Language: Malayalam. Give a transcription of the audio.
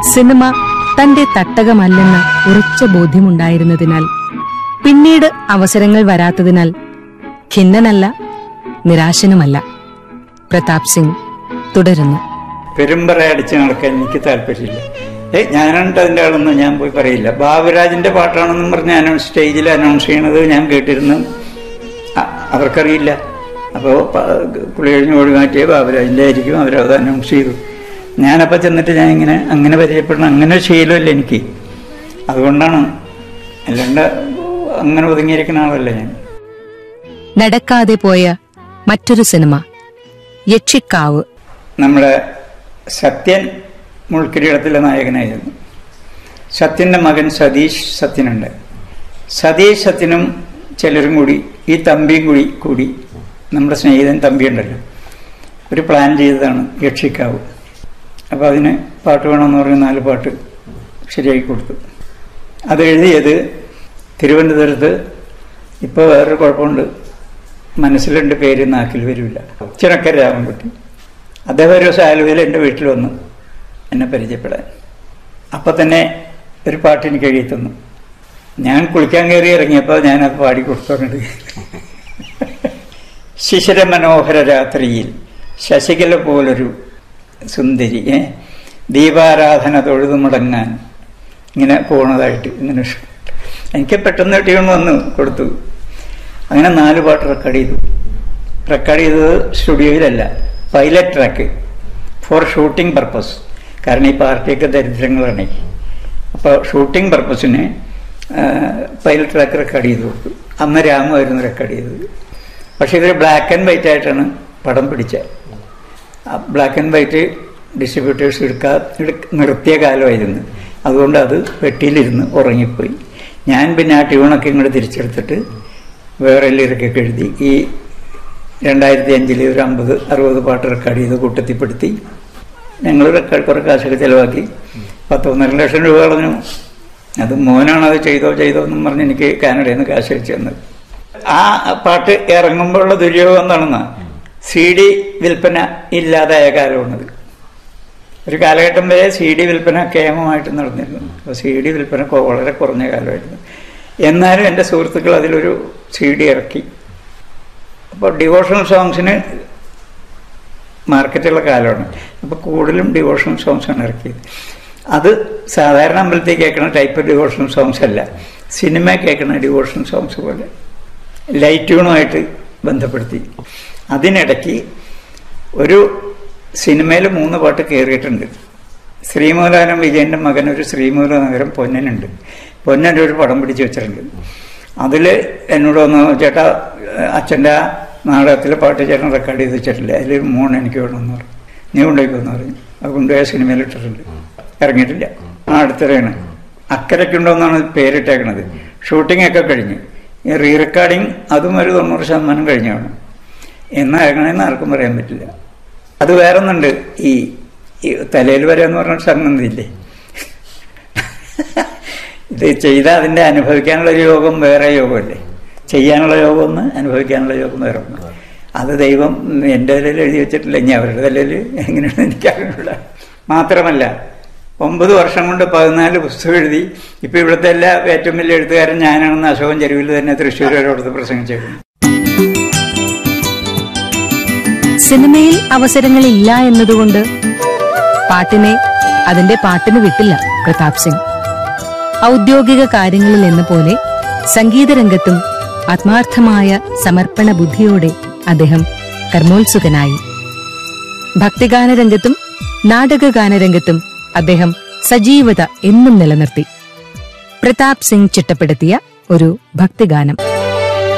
സിനിമ തന്റെ തട്ടകമല്ലെന്ന ഉറച്ച ബോധ്യമുണ്ടായിരുന്നതിനാൽ പിന്നീട് അവസരങ്ങൾ വരാത്തതിനാൽ ഖിന്നനല്ല നിരാശനുമല്ല പ്രതാപ് സിംഗ് തുടരുന്നു പെരുമ്പറ അടിച്ച് നടക്കാൻ എനിക്ക് താല്പര്യമില്ല ഏ ഞാനുണ്ട് അതിൻ്റെ ആളൊന്നും ഞാൻ പോയി പറയില്ല ബാബുരാജിന്റെ പാട്ടാണെന്നും പറഞ്ഞ് അനൗൺസ് സ്റ്റേജിൽ അനൗൺസ് ചെയ്യണത് ഞാൻ കേട്ടിരുന്നു അ- അവർക്കറിയില്ല അപ്പോൾ കുളി കഴിഞ്ഞ് ഓടി മാറ്റിയ ബാബുരാജിന്റെ ആയിരിക്കും അവരത് അനൗൺസ് ചെയ്തു ഞാനപ്പോൾ ചെന്നിട്ട് ഞാൻ ഇങ്ങനെ അങ്ങനെ പരിചയപ്പെടണം അങ്ങനെ ഒരു ശീലമല്ല എനിക്ക് അതുകൊണ്ടാണ് അല്ലാണ്ട് അങ്ങനെ ഒതുങ്ങിയിരിക്കുന്ന ആളല്ല ഞാൻ നടക്കാതെ പോയ മറ്റൊരു സിനിമ യക്ഷിക്കാവ് നമ്മുടെ സത്യൻ മുൾക്കിരീടത്തിലെ നായകനായിരുന്നു സത്യന്റെ മകൻ സതീഷ് സത്യനുണ്ട് സതീഷ് സത്യനും ചിലരും കൂടി ഈ തമ്പിയും കൂടി കൂടി നമ്മുടെ സ്നേഹിതൻ തമ്പി ഉണ്ടല്ലോ ഒരു പ്ലാൻ ചെയ്തതാണ് യക്ഷിക്കാവ് അപ്പോൾ അതിന് പാട്ട് വേണമെന്ന് പറഞ്ഞ് നാല് പാട്ട് ശരിയാക്കി കൊടുത്തു അത് എഴുതിയത് തിരുവനന്തപുരത്ത് ഇപ്പോൾ വേറൊരു കുഴപ്പമുണ്ട് മനസ്സിലുണ്ട് പേര് നാക്കിൽ വരില്ല ചിറക്കര രാമൻകുട്ടി അദ്ദേഹം ഒരു ദിവസം ആലുവയിൽ എൻ്റെ വീട്ടിൽ വന്നു എന്നെ പരിചയപ്പെടാൻ അപ്പം തന്നെ ഒരു പാട്ട് എനിക്ക് എഴുതി തന്നു ഞാൻ കുളിക്കാൻ കയറി ഇറങ്ങിയപ്പോൾ ഞാനത് പാടി കൊടുത്തോണ്ട് ശിശിര മനോഹര രാത്രിയിൽ ശശികല പോലൊരു സുന്ദരി ഏ ദീപാരാധന തൊഴുതു മുടങ്ങാൻ ഇങ്ങനെ പോണതായിട്ട് ഇങ്ങനെ എനിക്ക് പെട്ടെന്ന് ട്യൂൺ വന്നു കൊടുത്തു അങ്ങനെ നാല് പാട്ട് റെക്കോർഡ് ചെയ്തു റെക്കോർഡ് ചെയ്തത് സ്റ്റുഡിയോയിലല്ല pilot track for shooting purpose കാരണം ഈ പാർട്ടിയൊക്കെ ദരിദ്രങ്ങളാണ് അപ്പോൾ ഷൂട്ടിംഗ് പർപ്പസിന് പൈലറ്റ് ട്രാക്ക് റെക്കോർഡ് ചെയ്ത് കൊടുത്തു അന്ന് രാമുമായിരുന്നു റെക്കോർഡ് ചെയ്തത് പക്ഷേ ഇതൊരു ബ്ലാക്ക് ആൻഡ് വൈറ്റ് ആയിട്ടാണ് പടം പിടിച്ചത് ബ്ലാക്ക് ആൻഡ് വൈറ്റ് ഡിസ്ട്രിബ്യൂട്ടേഴ്സ് എടുക്കാ എടുക്ക- നിർത്തിയ കാലമായിരുന്നു അതുകൊണ്ട് അത് പെട്ടിയിലിരുന്ന് ഉറങ്ങിപ്പോയി ഞാൻ പിന്നെ ആ ട്യൂണൊക്കെ ഇങ്ങോട്ട് തിരിച്ചെടുത്തിട്ട് വേറെ ലിറിക്കൊക്കെ എഴുതി ഈ രണ്ടായിരത്തി അഞ്ചിൽ ഒരു അമ്പത് അറുപത് പാട്ട് റെക്കോർഡ് ചെയ്ത് കൂട്ടത്തിൽപ്പെടുത്തി ഞങ്ങൾ റെക്കോർഡ് കുറേ കാശൊക്കെ ചിലവാക്കി പത്തൊന്നര ലക്ഷം രൂപ കളഞ്ഞു അത് മോനാണ് അത് ചെയ്തോ ചെയ്തോ എന്നും പറഞ്ഞ് എനിക്ക് കാനഡയിൽ നിന്ന് കാശ് അയച്ചു തന്നത് ആ പാട്ട് ഇറങ്ങുമ്പോഴുള്ള ദുര്യോഗം എന്താണെന്ന് സി ഡി വിൽപ്പന ഇല്ലാതായ കാലമാണത് ഒരു കാലഘട്ടം വരെ സി ഡി വിൽപ്പന കേമമായിട്ട് നടന്നിരുന്നു അപ്പോൾ സി ഡി വിൽപ്പന കൊ- വളരെ കുറഞ്ഞ കാലമായിരുന്നു എന്നാലും എൻ്റെ സുഹൃത്തുക്കൾ അതിലൊരു സി ഡി ഇറക്കി അപ്പോൾ ഡിവോഷണൽ സോങ്സിന് മാർക്കറ്റുള്ള കാലമാണ് അപ്പോൾ കൂടുതലും ഡിവോഷണൽ സോങ്സാണ് ഇറക്കിയത് അത് സാധാരണ അമ്പലത്തിൽ കേൾക്കുന്ന ടൈപ്പ് ഡിവോഷണൽ സോങ്സ് അല്ല സിനിമ കേൾക്കുന്ന ഡിവോഷണൽ സോങ്സ് പോലെ ലൈറ്റ് ട്യൂണുമായിട്ട് ബന്ധപ്പെടുത്തി അതിനിടയ്ക്ക് ഒരു സിനിമയിൽ മൂന്ന് പാട്ട് കയറിയിട്ടുണ്ട് ശ്രീമൂലാനം വിജയന്റെ മകൻ ഒരു ശ്രീമൂല നഗരം പൊന്നനുണ്ട് പൊന്നൻ ഒരു പടം പിടിച്ചു വെച്ചിട്ടുണ്ട് അതിൽ എന്നോട് ഒന്ന് ചേട്ടാ അച്ഛൻ്റെ ആ നാടകത്തിലെ പാട്ട് ചേട്ടൻ റെക്കോർഡ് ചെയ്ത് വെച്ചിട്ടില്ല അതിൽ മൂന്ന് എനിക്ക് വേണമെന്ന് പറഞ്ഞു നീ കൊണ്ടുപോയിക്കോന്ന് പറഞ്ഞു അത് കൊണ്ടുപോയ സിനിമയിൽ ഇട്ടിട്ടുണ്ട് ഇറങ്ങിയിട്ടില്ല ആ അടുത്തിടെയാണ് അക്കരയ്ക്കുണ്ടോന്നാണ് പേരിട്ടേക്കണത് ഷൂട്ടിംഗ് ഒക്കെ കഴിഞ്ഞ് ഈ റീ റെക്കോർഡിങ് അതും ഒരു തൊണ്ണൂറ് ശതമാനം കഴിഞ്ഞാണ് എന്നാ ഇറങ്ങണമെന്ന് ആർക്കും പറയാൻ പറ്റില്ല അത് വേറൊന്നുണ്ട് ഈ ഈ തലയിൽ വരെ എന്ന് പറഞ്ഞ സംഗതി ഇല്ലേ ഇത് ചെയ്ത അതിന്റെ അനുഭവിക്കാനുള്ള ഒരു യോഗം വേറെ യോഗമല്ലേ ചെയ്യാനുള്ള യോഗം ഒന്ന് അനുഭവിക്കാനുള്ള യോഗം വേറെ ഒന്ന് അത് ദൈവം എൻ്റെ തലയിൽ എഴുതി വെച്ചിട്ടില്ല ഇനി അവരുടെ തലയിൽ എങ്ങനെയാണെന്ന് എനിക്കറിയില്ല മാത്രമല്ല ഒമ്പത് വർഷം കൊണ്ട് പതിനാല് പുസ്തകം എഴുതി ഇപ്പൊ ഇവിടുത്തെ എല്ലാ ഏറ്റവും വലിയ എഴുത്തുകാരൻ ഞാനാണെന്ന് അശോകൻ ചെരുവിൽ തന്നെ തൃശ്ശൂർ ഒരിടത്ത് പ്രസംഗിച്ചേക്കുന്നു സിനിമയിൽ അവസരങ്ങളില്ല എന്നതുകൊണ്ട് പാട്ടിനെ അതിന്റെ പാട്ടിന് വിട്ടില്ല പ്രതാപ് സിംഗ് ഔദ്യോഗിക കാര്യങ്ങളിൽ എന്ന പോലെ സംഗീതരംഗത്തും ആത്മാർത്ഥമായ സമർപ്പണ ബുദ്ധിയോടെ അദ്ദേഹം കർമ്മോത്സുകനായി ഭക്തിഗാനരംഗത്തും നാടകഗാനരംഗത്തും അദ്ദേഹം സജീവത എന്നും നിലനിർത്തി പ്രതാപ് സിംഗ് ചിട്ടപ്പെടുത്തിയ ഒരു ഭക്തിഗാനം